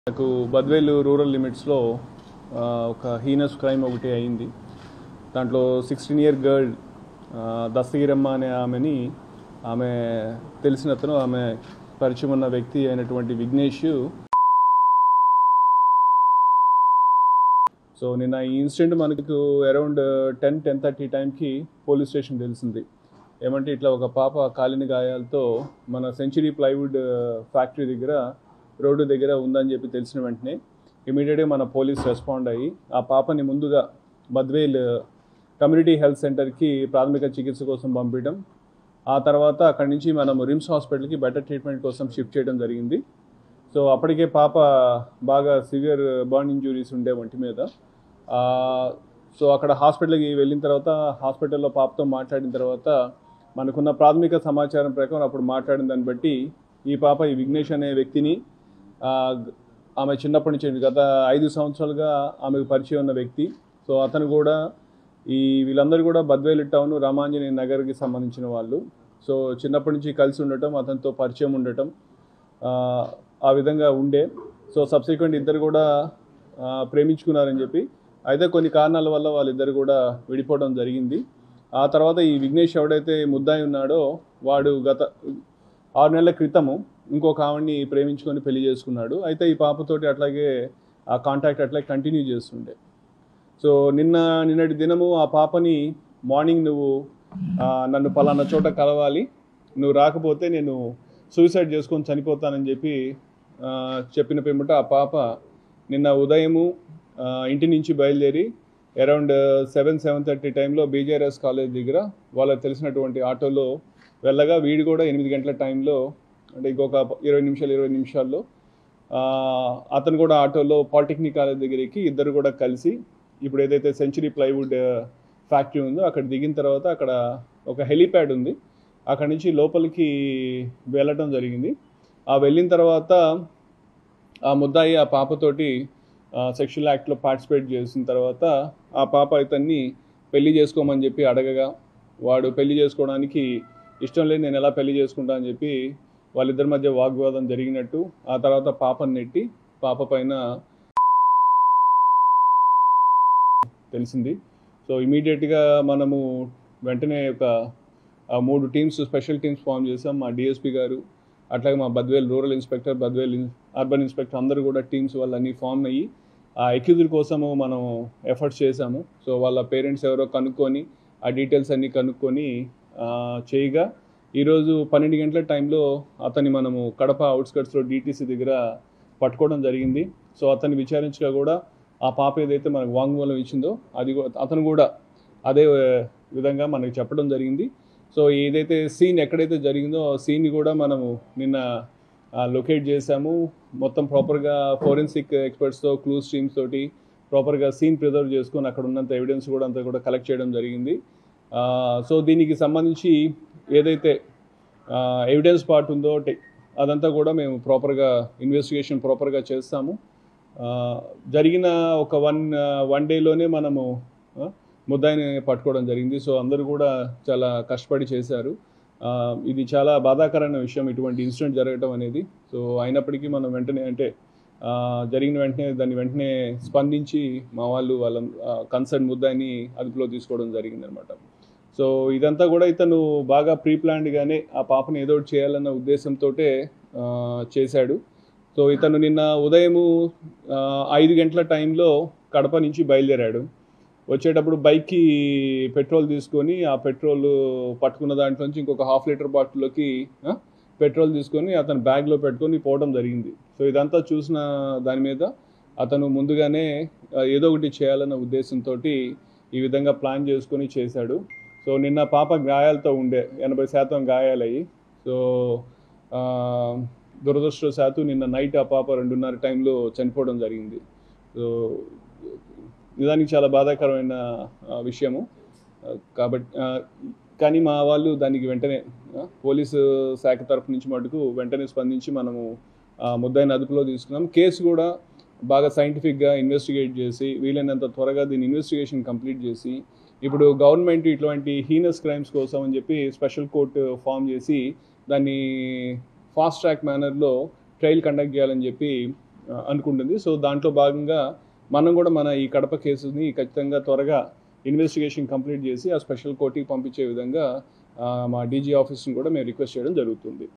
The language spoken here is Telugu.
నాకు బద్వేలు రూరల్ లిమిట్స్లో ఆ, ఒక హీనస్ క్రైమ్ ఒకటి అయింది దాంట్లో సిక్స్టీన్ ఇయర్ గర్ల్ దస్తగిరమ్మ అనే ఆమెని ఆమె తెలిసిన అతను ఆమె పరిచయం ఉన్న వ్యక్తి అయినటువంటి విఘ్నేష్ సో నిన్న ఈ ఇన్సిడెంట్ మనకు అరౌండ్ టెన్ టెన్ థర్టీ టైంకి పోలీస్ స్టేషన్ తెలిసింది ఏమంటే ఇట్లా ఒక పాప కాలిన గాయాలతో మన సెంచరీ ప్లైవుడ్ ఫ్యాక్టరీ దగ్గర రోడ్డు దగ్గర ఉందని చెప్పి తెలిసిన వెంటనే ఇమీడియట్గా మన పోలీస్ రెస్పాండ్ అయ్యి ఆ పాపని ముందుగా బద్వేల్ కమ్యూనిటీ హెల్త్ సెంటర్కి ప్రాథమిక చికిత్స కోసం పంపించడం ఆ తర్వాత అక్కడి నుంచి మనం రిమ్స్ హాస్పిటల్కి బెటర్ ట్రీట్మెంట్ కోసం షిఫ్ట్ చేయడం జరిగింది సో అప్పటికే పాప బాగా సివియర్ బర్న్ ఇంజురీస్ ఉండే ఒంటి మీద ఆ, సో అక్కడ హాస్పిటల్కి వెళ్ళిన తర్వాత హాస్పిటల్లో పాపతో మాట్లాడిన తర్వాత మనకున్న ప్రాథమిక సమాచారం ప్రకారం అప్పుడు మాట్లాడిన దాన్ని బట్టి ఈ పాప ఈ విఘ్నేష్ అనే వ్యక్తిని ఆ, ఆమె చిన్నప్పటి నుంచి గత ఐదు సంవత్సరాలుగా ఆమెకు పరిచయం ఉన్న వ్యక్తి సో అతను కూడా ఈ వీళ్ళందరూ కూడా బద్వేలు టౌన్ రామాంజనేయ నగర్కి సంబంధించిన వాళ్ళు సో చిన్నప్పటి నుంచి కలిసి ఉండటం అతనితో పరిచయం ఉండటం ఆ, ఆ విధంగా ఉండే సో సబ్సిక్వెంట్ ఇద్దరు కూడా ఆ, ప్రేమించుకున్నారని చెప్పి అయితే కొన్ని కారణాల వల్ల వాళ్ళిద్దరు కూడా విడిపోవడం జరిగింది ఆ తర్వాత ఈ విఘ్నేష్ ఎవడైతే ముద్దాయి ఉన్నాడో వాడు గత ఆరు నెలల క్రితము ఇంకొక ఆవిడ్ని ప్రేమించుకొని పెళ్లి చేసుకున్నాడు అయితే ఈ పాపతోటి అట్లాగే ఆ కాంటాక్ట్ అట్లాగే కంటిన్యూ చేస్తుండే సో నిన్న నిన్నటి దినము ఆ పాపని మార్నింగ్ నువ్వు ఆ, నన్ను పలానా చోట కలవాలి నువ్వు రాకపోతే నేను సూసైడ్ చేసుకొని చనిపోతానని చెప్పి ఆ, చెప్పిన పిమ్మట ఆ పాప నిన్న ఉదయము ఆ, ఇంటి నుంచి బయలుదేరి అరౌండ్ సెవెన్ సెవెన్ థర్టీ టైంలో బీజేఆర్ఎస్ కాలేజ్ దగ్గర వాళ్ళకి తెలిసినటువంటి ఆటోలో వెళ్ళగా వీడు కూడా ఎనిమిది గంటల టైంలో అంటే ఇంకొక ఇరవై నిమిషాలు ఇరవై నిమిషాల్లో ఆ, అతను కూడా ఆటోలో పాలిటెక్నిక్ కాలేజ్ దగ్గరికి ఇద్దరు కూడా కలిసి ఇప్పుడు ఏదైతే సెంచరీ ప్లైవుడ్ ఫ్యాక్టరీ ఉందో అక్కడ దిగిన తర్వాత అక్కడ ఒక హెలీప్యాడ్ ఉంది అక్కడ నుంచి లోపలికి వెళ్ళటం జరిగింది ఆ వెళ్ళిన తర్వాత ఆ ముద్దాయి ఆ పాపతోటి సెక్షువల్ యాక్ట్లో పార్టిసిపేట్ చేసిన తర్వాత ఆ పాప ఇతన్ని పెళ్లి చేసుకోమని చెప్పి అడగగా వాడు పెళ్లి చేసుకోవడానికి ఇష్టం లేదు నేను ఎలా పెళ్లి చేసుకుంటా అని చెప్పి వాళ్ళిద్దరి మధ్య వాగ్వాదం జరిగినట్టు ఆ తర్వాత పాపను నెట్టి పాప పైన తెలిసింది సో ఇమీడియట్గా మనము వెంటనే ఒక ఆ మూడు టీమ్స్ స్పెషల్ టీమ్స్ ఫామ్ చేసాం మా డిఎస్పి గారు అట్లాగే మా బద్వేల్ రూరల్ ఇన్స్పెక్టర్ బద్వేల్ ఇన్- అర్బన్ ఇన్స్పెక్టర్ అందరూ కూడా టీమ్స్ వాళ్ళన్నీ ఫామ్ అయ్యి ఆ ఎక్యూజుల కోసము మనం ఎఫర్ట్స్ చేశాము సో వాళ్ళ పేరెంట్స్ ఎవరో కనుక్కొని ఆ డీటెయిల్స్ అన్నీ కనుక్కొని ఆ, చేయగా ఈరోజు పన్నెండు గంటల టైంలో అతన్ని మనము కడప అవుట్స్కట్స్లో డిటీసీ దగ్గర పట్టుకోవడం జరిగింది సో అతన్ని విచారించగా కూడా ఆ పాప ఏదైతే మనకు వాంగ్మూలం ఇచ్చిందో అది కూ- అతను కూడా అదే ఆ, విధంగా మనకి చెప్పడం జరిగింది సో ఏదైతే సీన్ ఎక్కడైతే జరిగిందో ఆ సీన్ కూడా మనము నిన్న లొకేట్ చేశాము మొత్తం ప్రాపర్గా ఫోరెన్సిక్ ఎక్స్పర్ట్స్తో క్లూస్ టీమ్స్ తోటి ప్రాపర్గా సీన్ ప్రిజర్వ్ చేసుకొని అక్కడ ఉన్నంత ఎవిడెన్స్ కూడా అంతా కూడా కలెక్ట్ చేయడం జరిగింది ఆ, సో దీనికి సంబంధించి ఏదైతే ఎవిడెన్స్ పార్ట్ ఉందో టె- అదంతా కూడా మేము ప్రాపర్గా ఇన్వెస్టిగేషన్ ప్రాపర్గా చేస్తాము ఆ, జరిగిన ఒక వన్ వన్ డేలోనే మనము ఆ, ముద్దాయిని పట్టుకోవడం జరిగింది సో అందరూ కూడా చాలా కష్టపడి చేశారు ఆ, ఇది చాలా బాధాకరమైన విషయం ఇటువంటి ఇన్సిడెంట్ జరగటం అనేది సో అయినప్పటికీ మనం వెంటనే అంటే ఆ, జరిగిన వెంటనే దాన్ని వెంటనే స్పందించి మా వాళ్ళు వాళ్ళ కన్సర్న్ ముద్దాయిని అదుపులో తీసుకోవడం జరిగింది అనమాట సో ఇదంతా కూడా ఇతను బాగా ప్రీ ప్లాన్డ్గానే ఆ పాపను ఏదో ఒకటి చేయాలన్న ఉద్దేశంతో చేశాడు సో ఇతను నిన్న ఉదయము ఆ, ఐదు గంటల టైంలో కడప నుంచి బయలుదేరాడు వచ్చేటప్పుడు బైక్కి పెట్రోల్ తీసుకొని ఆ పెట్రోల్ పట్టుకున్న దాంట్లో నుంచి ఇంకొక హాఫ్ లీటర్ బాటిల్లోకి ఆ, పెట్రోల్ తీసుకొని అతను బ్యాగ్లో పెట్టుకొని పోవడం జరిగింది సో ఇదంతా చూసిన దాని మీద అతను ముందుగానే ఆ, ఏదో ఒకటి చేయాలన్న ఉద్దేశంతో ఈ విధంగా ప్లాన్ చేసుకొని చేశాడు సో నిన్న పాప గాయాలతో ఉండే ఎనభై శాతం గాయాలయ్యి సో ఆ, దురదృష్టవశాత్తు నిన్న నైట్ ఆ పాప రెండున్నర టైంలో చనిపోవడం జరిగింది సో నిజానికి చాలా బాధాకరమైన ఆ, విషయము ఆ, కాబట్టి ఆ, కానీ మా వాళ్ళు దానికి వెంటనే ఆ, పోలీసు శాఖ తరఫు నుంచి మటుకు వెంటనే స్పందించి మనము ఆ, ముద్దాయిని అదుపులో తీసుకున్నాం కేసు కూడా బాగా సైంటిఫిక్గా ఇన్వెస్టిగేట్ చేసి వీలైనంత త్వరగా దీని ఇన్వెస్టిగేషన్ కంప్లీట్ చేసి ఇప్పుడు గవర్నమెంట్ ఇటువంటి హీనస్ క్రైమ్స్ కోసం అని చెప్పి స్పెషల్ కోర్టు ఫామ్ చేసి దాన్ని ఫాస్ట్ ట్రాక్ మేనర్లో ట్రయల్ కండక్ట్ చేయాలని చెప్పి ఆ, అనుకుంటుంది సో దాంట్లో భాగంగా మనం కూడా మన ఈ కడప కేసుని ఖచ్చితంగా త్వరగా ఇన్వెస్టిగేషన్ కంప్లీట్ చేసి ఆ స్పెషల్ కోర్టుకి పంపించే విధంగా ఆ, మా డీజీ ఆఫీస్ని కూడా మేము రిక్వెస్ట్ చేయడం జరుగుతుంది